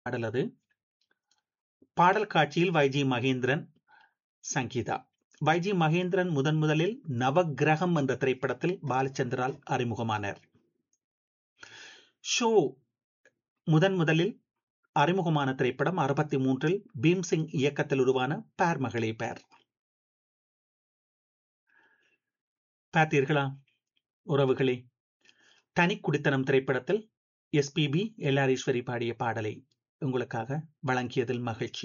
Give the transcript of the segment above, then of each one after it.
பாடல் அது பாடல் காட்சியில் வைஜி மகேந்திரன் சங்கீதா வைஜி மகேந்திரன் முதன் முதலில் நவகிரகம் என்ற திரைப்படத்தில் பாலச்சந்திரால் அறிமுகமானார் ஷோ முதன் முதலில் அறிமுகமான திரைப்படம் அறுபத்தி மூன்றில் பீம்சிங் இயக்கத்தில் உருவான பேர் மகளே பேர் பார்த்தீர்களா உறவுகளே தனி குடித்தனம் திரைப்படத்தில் எஸ்பிபி எல்லாரீஸ்வரி பாடிய பாடலை உங்களுக்காக வழங்கியதில் மகிழ்ச்சி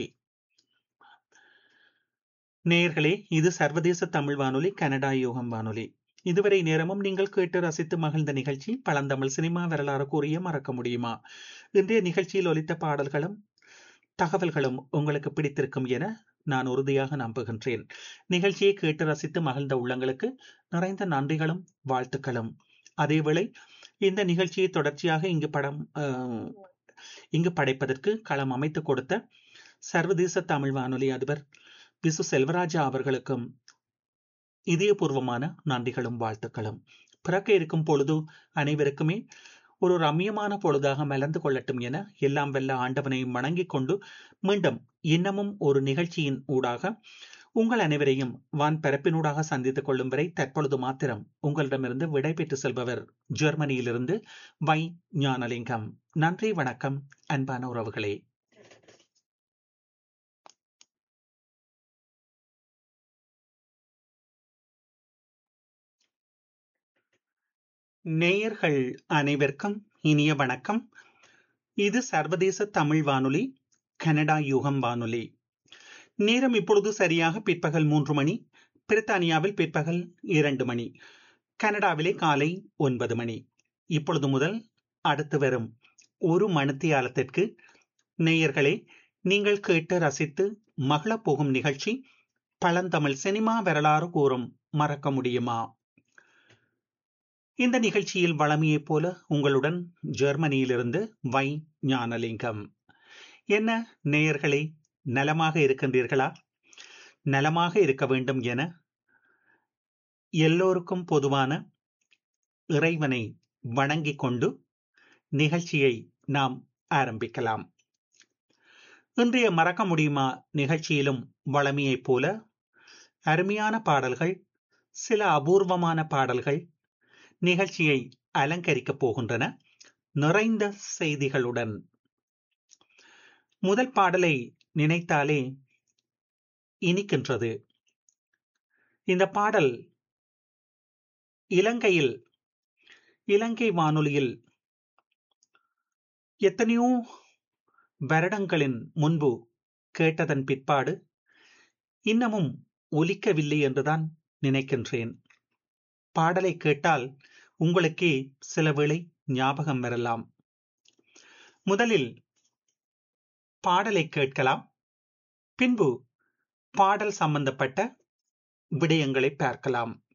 நேயர்களே இது சர்வதேச தமிழ் வானொலி கனடா யோகம் வானொலி இதுவரை நேரமும் நீங்கள் கேட்டு ரசித்து மகிழ்ந்த நிகழ்ச்சி பழந்தமிழ் சினிமா வரலாறு கூறிய மறக்க முடியுமா இன்றைய நிகழ்ச்சியில் ஒலித்த பாடல்களும் தகவல்களும் உங்களுக்கு பிடித்திருக்கும் என நான் உறுதியாக நம்புகின்றேன் நிகழ்ச்சியை கேட்டு ரசித்து மகிழ்ந்த உள்ளங்களுக்கு நிறைந்த நன்றிகளும் வாழ்த்துக்களும் அதேவேளை இந்த நிகழ்ச்சியை தொடர்ச்சியாக இங்கு படம் இங்கு படைப்பதற்கு களம் அமைத்து கொடுத்த சர்வதேச தமிழ் வானொலி அதிபர் விசு செல்வராஜா அவர்களுக்கும் இதயபூர்வமான நன்றிகளும் வாழ்த்துக்களும் பிறக்க இருக்கும் பொழுது அனைவருக்குமே ஒரு ரம்யமான பொழுதாக மலர்ந்து கொள்ளட்டும் என எல்லாம் வெல்ல ஆண்டவனையும் வணங்கிக் கொண்டு மீண்டும் இன்னமும் ஒரு நிகழ்ச்சியின் ஊடாக உங்கள் அனைவரையும் வான் பரப்பினூடாக சந்தித்துக் கொள்ளும் வரை தற்பொழுது மாத்திரம் உங்களிடமிருந்து விடை பெற்று செல்பவர் ஜெர்மனியிலிருந்து வை ஞானலிங்கம் நன்றி வணக்கம் அன்பான உறவுகளே நேயர்கள் அனைவருக்கும் இனிய வணக்கம் இது சர்வதேச தமிழ் வானொலி கனடா யுகம் வானொலி நேரம் இப்பொழுது சரியாக பிற்பகல் மூன்று மணி பிரித்தானியாவில் பிற்பகல் இரண்டு மணி கனடாவிலே காலை ஒன்பது மணி இப்பொழுது முதல் அடுத்து வரும் ஒரு மணித்தியாலத்திற்கு நேயர்களே நீங்கள் கேட்டு ரசித்து மகளப் போகும் நிகழ்ச்சி பழந்தமிழ் சினிமா வரலாறு கூறும் மறக்க முடியுமா இந்த நிகழ்ச்சியில் வளமையைப் போல உங்களுடன் ஜெர்மனியிலிருந்து வை ஞானலிங்கம் என்ன நேயர்களே நலமாக இருக்கின்றீர்களா நலமாக இருக்க வேண்டும் என எல்லோருக்கும் பொதுவான இறைவனை வணங்கிக் கொண்டு நிகழ்ச்சியை நாம் ஆரம்பிக்கலாம் இன்றைய மறக்க முடியுமா நிகழ்ச்சியிலும் வளமையைப் போல அருமையான பாடல்கள் சில அபூர்வமான பாடல்கள் நிகழ்ச்சியை அலங்கரிக்கப் போகின்றன நிறைந்த செய்திகளுடன் முதல் பாடலை நினைத்தாலே இனிக்கின்றது இந்த பாடல் இலங்கையில் இலங்கை வானொலியில் எத்தனையோ வருடங்களின் முன்பு கேட்டதன் பிற்பாடு இன்னமும் ஒலிக்கவில்லை என்றுதான் நினைக்கின்றேன் பாடலை கேட்டால் உங்களுக்கே சில வேளை ஞாபகம் வரலாம் முதலில் பாடலை கேட்கலாம் பின்பு பாடல் சம்பந்தப்பட்ட விடயங்களை பார்க்கலாம்